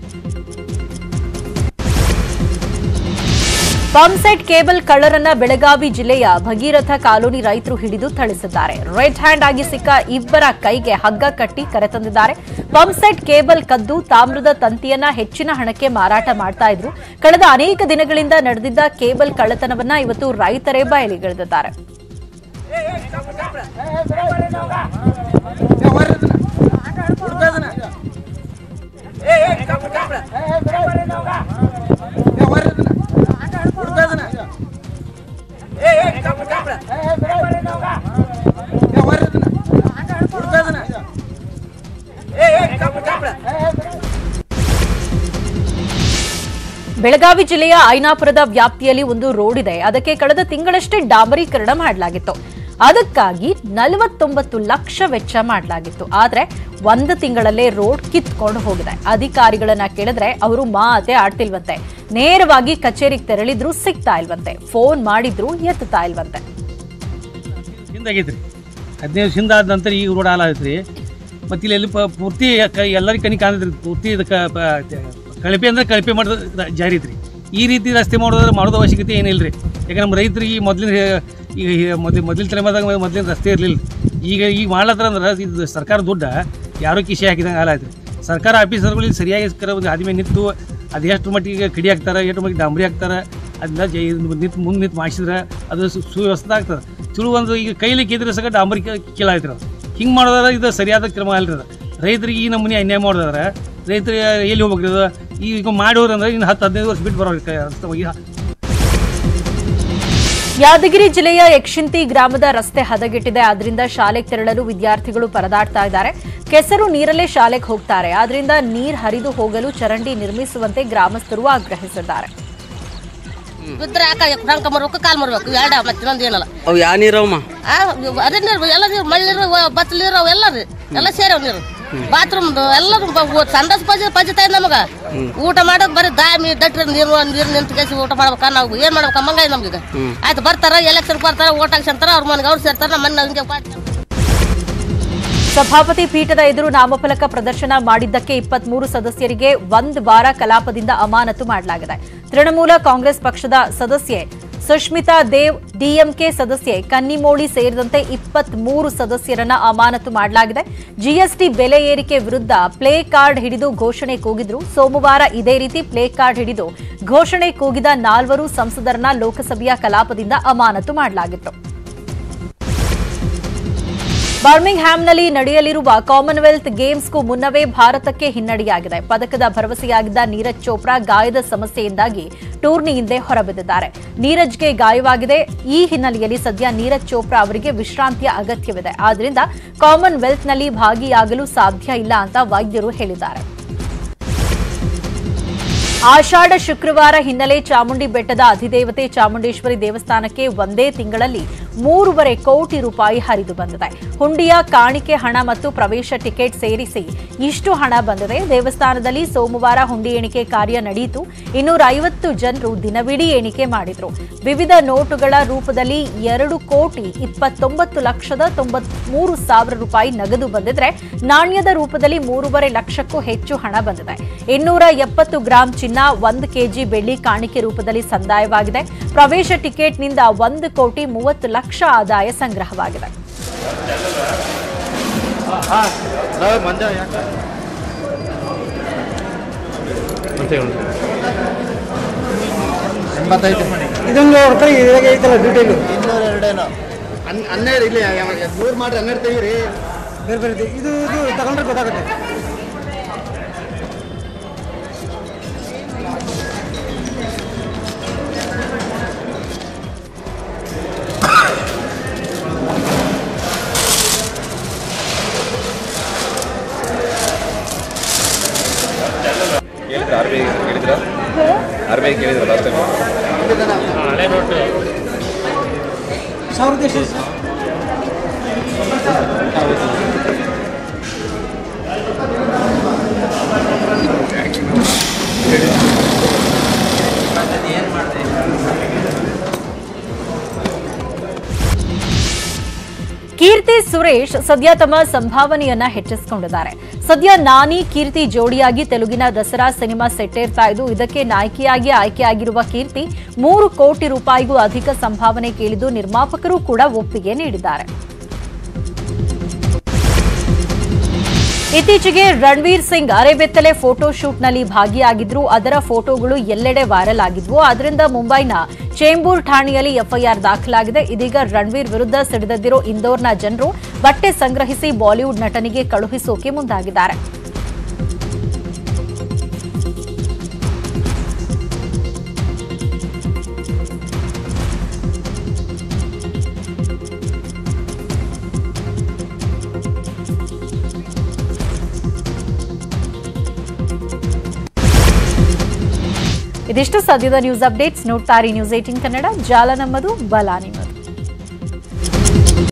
ಪಂಪ್ಸೆಟ್ ಕೇಬಲ್ ಕಳ್ಳರನ್ನ ಬೆಳಗಾವಿ ಜಿಲ್ಲೆಯ ಭಗೀರಥ ಕಾಲೋನಿ ರೈತರು ಹಿಡಿದು ಥಳಿಸಿದ್ದಾರೆ ರೆಡ್ ಹ್ಯಾಂಡ್ ಆಗಿ ಸಿಕ್ಕ ಇಬ್ಬರ ಕೈಗೆ ಹಗ್ಗ ಕಟ್ಟಿ ಕರೆತಂದಿದ್ದಾರೆ ಪಂಪ್ಸೆಟ್ ಕೇಬಲ್ ಕದ್ದು ತಾಮ್ರದ ತಂತಿಯನ್ನ ಹೆಚ್ಚಿನ ಹಣಕ್ಕೆ ಮಾರಾಟ ಮಾಡ್ತಾ ಇದ್ರು ಕಳೆದ ಅನೇಕ ದಿನಗಳಿಂದ ನಡೆದಿದ್ದ ಕೇಬಲ್ ಕಳ್ಳತನವನ್ನ ಇವತ್ತು ರೈತರೇ ಬಯಲಿಗೆಳೆದಿದ್ದಾರೆ ಬೆಳಗಾವಿ ಜಿಲ್ಲೆಯ ಐನಾಪುರದ ವ್ಯಾಪ್ತಿಯಲ್ಲಿ ಒಂದು ರೋಡ್ ಇದೆ ಅದಕ್ಕೆ ಕಳೆದ ತಿಂಗಳಷ್ಟೇ ಡಾಂಬರೀಕರಣ ಮಾಡಲಾಗಿತ್ತು ಅದಕ್ಕಾಗಿ ನಲವತ್ತೊಂಬತ್ತು ಲಕ್ಷ ವೆಚ್ಚ ಮಾಡಲಾಗಿತ್ತು ಆದ್ರೆ ಒಂದು ತಿಂಗಳಲ್ಲೇ ರೋಡ್ ಕಿತ್ಕೊಂಡು ಹೋಗಿದೆ ಅಧಿಕಾರಿಗಳನ್ನ ಕೇಳಿದ್ರೆ ಅವರು ಮಾತೆ ಆಡ್ತಿಲ್ವಂತೆ ನೇರವಾಗಿ ಕಚೇರಿಗೆ ತೆರಳಿದ್ರು ಸಿಗ್ತಾ ಇಲ್ವಂತೆ ಫೋನ್ ಮಾಡಿದ್ರು ಎತ್ತುತ್ತಾ ಇಲ್ವಂತೆ ಹಿಂದಾಗೈತ್ರಿ ಹದಿನೈದು ವರ್ಷದಿಂದ ಆದ ನಂತರ ಈಗ ರೋಡ್ ಹಾಲ್ ಆಗೈತ್ರಿ ಮತ್ತು ಇಲ್ಲಿ ಎಲ್ಲಿ ಪ- ಪೂರ್ತಿ ಕ ಎಲ್ಲರಿಗೆ ಕಣಿ ಕಾಣ್ತೈತ್ರಿ ಪೂರ್ತಿ ಇದಕ್ಕೆ ಕಳಪೆ ಅಂದ್ರೆ ಕಳಪೆ ಮಾಡೋದು ರ- ಜಾರಿ ಐತ್ರಿ ಈ ರೀತಿ ರಸ್ತೆ ಮಾಡೋದ್ರ ಮಾಡೋದು ಅವಶ್ಯಕತೆ ಏನಿಲ್ಲ ರೀ ಯಾಕಂದ್ರೆ ನಮ್ಮ ರೈತರಿಗೆ ಮೊದಲಿನ ಈಗ ಮೊದಲು ಮೊದಲಿನ ತಲೆಮಾರದಾಗ ಮೊದಲಿನ ರಸ್ತೆ ಇರಲಿಲ್ಲ ಈಗ ಈಗ ಮಾಡ್ಲತ್ತಾರ ಅಂದ್ರೆ ಇದು ಸರ್ಕಾರ ದುಡ್ಡ ಯಾರೋ ಕಿಶೆ ಹಾಕಿದಂಗೆ ಹಾಲಾಯ್ತು ಸರ್ಕಾರ ಆಫೀಸರ್ಗಳು ಇಲ್ಲಿ ಸರಿಯಾಗಿ ಕರ ಒಂದು ಹಾದಿ ಮೇಲೆ ನಿಂತು ಅದು ಎಷ್ಟು ಮಟ್ಟಿಗೆ ಕಡಿ ಹಾಕ್ತಾರೆ ಎಷ್ಟು ಮಟ್ಟಿಗೆ ಡಾಂಬರಿ ಹಾಕ್ತಾರೆ ಅದನ್ನ ಜೈ ನಿಂತು ಮುಂದೆ ನಿಂತು ಮಾಡಿಸಿದ್ರೆ ಅದು ಸು- ಸುವ್ಯವಸ್ಥೆ ಆಗ್ತದೆ ಚಲೋ ಒಂದು ಈಗ ಕೈಲಿ ಕಿದ್ರೆ ಸಹ ಡಾಂಬರಿ ಕೀಳಾಯ್ತು ಅದು ಹಿಂಗೆ ಮಾಡೋದಾದ್ರೆ ಇದು ಸರಿಯಾದ ಕ್ರಮ ಅಲ್ರಿ ಅದು ರೈತರಿಗೆ ಈ ನಮೂನಿ ಅನ್ಯಾಯ ಮಾಡೋದಾದ್ರೆ ರೈತರು ಎಲ್ಲಿ ಹೋಗ್ಬೇಕ್ರಿ ಅದು ಈಗ ಮಾಡೋರಂದ್ರೆ ಇನ್ನು ಹತ್ತು ಹದಿನೈದು ವರ್ಷ ಬಿಟ್ಟು ಬರೋರಿಗೆ ಯಾದಗಿರಿ ಜಿಲ್ಲೆಯ ಯಕ್ಷಿಂತಿ ಗ್ರಾಮದ ರಸ್ತೆ ಹದಗೆಟ್ಟಿದೆ ಆದ್ರಿಂದ ಶಾಲೆಗೆ ತೆರಳಲು ವಿದ್ಯಾರ್ಥಿಗಳು ಪರದಾಡ್ತಾ ಇದ್ದಾರೆ ಕೆಸರು ನೀರಲ್ಲೇ ಶಾಲೆಗೆ ಹೋಗ್ತಾರೆ ಆದ್ರಿಂದ ನೀರ್ ಹರಿದು ಹೋಗಲು ಚರಂಡಿ ನಿರ್ಮಿಸುವಂತೆ ಗ್ರಾಮಸ್ಥರು ಆಗ್ರಹಿಸಿದ್ದಾರೆ ಬಿದ್ರೆ ಯಾಕ ಫ್ರಂಕ ಮರ್ಬೇಕು ಕಾಲ್ ಮರ್ಬೇಕು ಎರಡ ಮತ್ತೆ ಇನ್ನೊಂದು ಏನಲ್ಲ ಅವು ಯಾವ ನೀರವಮ್ಮ ಆ, ಅದೇ ನೀರು ಎಲ್ಲ ನೀರು ಮಳ್ಳಿ ನೀರು ಬತ್ತಲ ನೀರು ಅವು ಎಲ್ಲ ರೀ ಎಲ್ಲ ಸೇರವ್ ನೀರು ಬಾತ್ರೂಮ್ ಎಲ್ಲರೂ ಸಂಡಸ್ ಪಜ ಪಜಿತಾ ಇದೆ ನಮಗ ಊಟ ಮಾಡೋದು ಬರೀ ದಾಮಿ ದಟ್ರಿ ನೀರು ನೀರು ನಿಂತು ಕೇಸಿ ಊಟ ಮಾಡ್ಬೇಕ ನಾವು ಏನ್ ಮಾಡ್ಬೇಕ ಮಂಗಾಯ್ ನಮ್ಗೀಗ ಆಯ್ತು ಬರ್ತಾರ ಎಲೆಕ್ಷನ್ ಬರ್ತಾರ ಓಟ್ ಹಾಕ್ಸಂತಾರ ಅವ್ರ ಮನೆಗೆ ಅವ್ರು ಸೇರ್ತಾರ ನಮ್ಮ ಮನೆ ಹಂಗೆ ಪಾಟ್- ಸಭಾಪತಿ ಪೀಠದ ಎದುರು ನಾಮಫಲಕ ಪ್ರದರ್ಶನ ಮಾಡಿದ್ದಕ್ಕೆ ಇಪ್ಪತ್ಮೂರು ಸದಸ್ಯರಿಗೆ ಒಂದು ವಾರ ಕಲಾಪದಿಂದ ಅಮಾನತು ಮಾಡಲಾಗಿದೆ ತೃಣಮೂಲ ಕಾಂಗ್ರೆಸ್ ಪಕ್ಷದ ಸದಸ್ಯೆ ಸುಷ್ಮಿತಾ ದೇವ್ ಡಿಎಂಕೆ ಸದಸ್ಯೆ ಕನ್ನಿಮೋಳಿ ಸೇರಿದಂತೆ ಇಪ್ಪತ್ಮೂರು ಸದಸ್ಯರನ್ನ ಅಮಾನತು ಮಾಡಲಾಗಿದೆ ಜಿಎಸ್ಟಿ ಬೆಲೆ ಏರಿಕೆ ವಿರುದ್ಧ ಪ್ಲೇ ಕಾರ್ಡ್ ಹಿಡಿದು ಘೋಷಣೆ ಕೂಗಿದ್ರು ಸೋಮವಾರ ಇದೇ ರೀತಿ ಪ್ಲೇ ಕಾರ್ಡ್ ಹಿಡಿದು ಘೋಷಣೆ ಕೂಗಿದ ನಾಲ್ವರು ಸಂಸದರನ್ನ ಲೋಕಸಭೆಯ ಕಲಾಪದಿಂದ ಅಮಾನತು ಮಾಡಲಾಗಿತ್ತು ಬರ್ಮಿಂಗ್ಹ್ಯಾಮ್ನಲ್ಲಿ ನಡೆಯಲಿರುವ ಕಾಮನ್ವೆಲ್ತ್ ಗೇಮ್ಸ್ಗೂ ಮುನ್ನವೇ ಭಾರತಕ್ಕೆ ಹಿನ್ನಡೆಯಾಗಿದೆ ಪದಕದ ಭರವಸೆಯಾಗಿದ್ದ ನೀರಜ್ ಚೋಪ್ರಾ ಗಾಯದ ಸಮಸ್ಯೆಯಿಂದಾಗಿ ಟೂರ್ನಿಯಿಂದೇ ಹೊರಬಿದ್ದಿದ್ದಾರೆ ನೀರಜ್ಗೆ ಗಾಯವಾಗಿದೆ ಈ ಹಿನ್ನೆಲೆಯಲ್ಲಿ ಸದ್ಯ ನೀರಜ್ ಚೋಪ್ರಾ ಅವರಿಗೆ ವಿಶ್ರಾಂತಿಯ ಅಗತ್ಯವಿದೆ ಆದ್ದರಿಂದ ಕಾಮನ್ವೆಲ್ತ್ನಲ್ಲಿ ಭಾಗಿಯಾಗಲು ಸಾಧ್ಯ ಇಲ್ಲ ಅಂತ ವೈದ್ಯರು ಹೇಳಿದ್ದಾರೆ ಆಷಾಢ ಶುಕ್ರವಾರ ಹಿನ್ನೆಲೆ ಚಾಮುಂಡಿ ಬೆಟ್ಟದ ಅಧಿದೇವತೆ ಚಾಮುಂಡೇಶ್ವರಿ ದೇವಸ್ಥಾನಕ್ಕೆ ಒಂದೇ ತಿಂಗಳಲ್ಲಿ ಮೂರುವರೆ ಕೋಟಿ ರೂಪಾಯಿ ಹರಿದು ಬಂದಿದೆ ಹುಂಡಿಯ ಕಾಣಿಕೆ ಹಣ ಮತ್ತು ಪ್ರವೇಶ ಟಿಕೆಟ್ ಸೇರಿಸಿ ಇಷ್ಟು ಹಣ ಬಂದಿದೆ ದೇವಸ್ಥಾನದಲ್ಲಿ ಸೋಮವಾರ ಹುಂಡಿ ಎಣಿಕೆ ಕಾರ್ಯ ನಡೆಯಿತು ಇನ್ನೂರ ಐವತ್ತು ಜನರು ದಿನವಿಡೀ ಎಣಿಕೆ ಮಾಡಿದ್ರು ವಿವಿಧ ನೋಟುಗಳ ರೂಪದಲ್ಲಿ ಎರಡು ಕೋಟಿ ಇಪ್ಪತ್ತೊಂಬತ್ತು ಲಕ್ಷದ ತೊಂಬತ್ಮೂರು ಸಾವಿರ ರೂಪಾಯಿ ನಗದು ಬಂದಿದ್ರೆ ನಾಣ್ಯದ ರೂಪದಲ್ಲಿ ಮೂರುವರೆ ಲಕ್ಷಕ್ಕೂ ಹೆಚ್ಚು ಹಣ ಬಂದಿದೆ ಇನ್ನೂರ ಎಪ್ಪತ್ತು ಗ್ರಾಂ ಚಿನ್ನ ಒಂದು ಕೆಜಿ ಬೆಳ್ಳಿ ಕಾಣಿಕೆ ರೂಪದಲ್ಲಿ ಸಂದಾಯವಾಗಿದೆ ಪ್ರವೇಶ ಟಿಕೆಟ್ನಿಂದ ಒಂದು ಕೋಟಿ ಮೂವತ್ತು ಲಕ್ಷ ಆದಾಯ ಸಂಗ್ರಹವಾಗಿದೆ ಇದೊಂದು ಹೊಡ್ತಾ ಇದಾಗ ಐತಲ್ಲ ಡ್ಯೂಟಿಲು ಹನ್ನೆರಡು ಇಲ್ಲಿ ನೂರು ಮಾಡ್ರಿ ಹನ್ನೆರಡು ತೆಗೀರಿ ಬೇರೆ ಬೇರೆ ಇದೆ. ಇದು ಇದು ತಗೊಂಡ್ರೆ ಗೊತ್ತಾಗುತ್ತೆ ಕೇಳಿದ್ರ ಆರ್ ಬಿ ಐ ಕೇಳಿದ್ರ ಆರ್ ಬಿ ಐ ಕೇಳಿದ್ರ ಲಾಸ್ಟ್ ಟೈಮ್ ಹಳೆ ನೋಟು ಸಾವಿರದ ಎಷ್ಟು ಸರ್ ಕೀರ್ತಿ ಸುರೇಶ್ ಸದ್ಯ ತಮ್ಮ ಸಂಭಾವನೆಯನ್ನ ಹೆಚ್ಚಿಸಿಕೊಂಡಿದ್ದಾರೆ ಸದ್ಯ ನಾನಿ ಕೀರ್ತಿ ಜೋಡಿಯಾಗಿ ತೆಲುಗಿನ ದಸರಾ ಸಿನಿಮಾ ಸೆಟ್ಟೇರ್ತಾ ಇದ್ದು ಇದಕ್ಕೆ ನಾಯಕಿಯಾಗಿ ಆಯ್ಕೆಯಾಗಿರುವ ಕೀರ್ತಿ ಮೂರು ಕೋಟಿ ರೂಪಾಯಿಗೂ ಅಧಿಕ ಸಂಭಾವನೆ ಕೇಳಿದ್ದು ನಿರ್ಮಾಪಕರು ಕೂಡ ಒಪ್ಪಿಗೆ ನೀಡಿದ್ದಾರೆ ಇತ್ತೀಚೆಗೆ ರಣವೀರ್ ಸಿಂಗ್ ಅರೆಬೆತ್ತಲೆ ಫೋಟೋ ಶೂಟ್ನಲ್ಲಿ ಭಾಗಿಯಾಗಿದ್ರು ಅದರ ಫೋಟೋಗಳು ಎಲ್ಲೆಡೆ ವೈರಲ್ ಆಗಿದ್ವು ಅದರಿಂದ ಮುಂಬೈನ ಚೇಂಬೂರ್ ಠಾಣೆಯಲ್ಲಿ ಎಫ್ಐಆರ್ ದಾಖಲಾಗಿದೆ ಇದೀಗ ರಣವೀರ್ ವಿರುದ್ಧ ಸಿಡಿದೆದ್ದಿರೋ ಇಂದೋರ್ನ ಜನರು ಬಟ್ಟೆ ಸಂಗ್ರಹಿಸಿ ಬಾಲಿವುಡ್ ನಟನಿಗೆ ಕಳುಹಿಸೋಕೆ ಮುಂದಾಗಿದ್ದಾರೆ ಇದಿಷ್ಟು ಸದ್ಯದ ನ್ಯೂಸ್ ಅಪ್ಡೇಟ್ಸ್ ನೋಡ್ತಾರೆ ನ್ಯೂಸ್ ಏಟಿನ್ ಕನ್ನಡ ಜಾಲ ನಮ್ಮದು ಬಲ ನಿಮ್ಮದು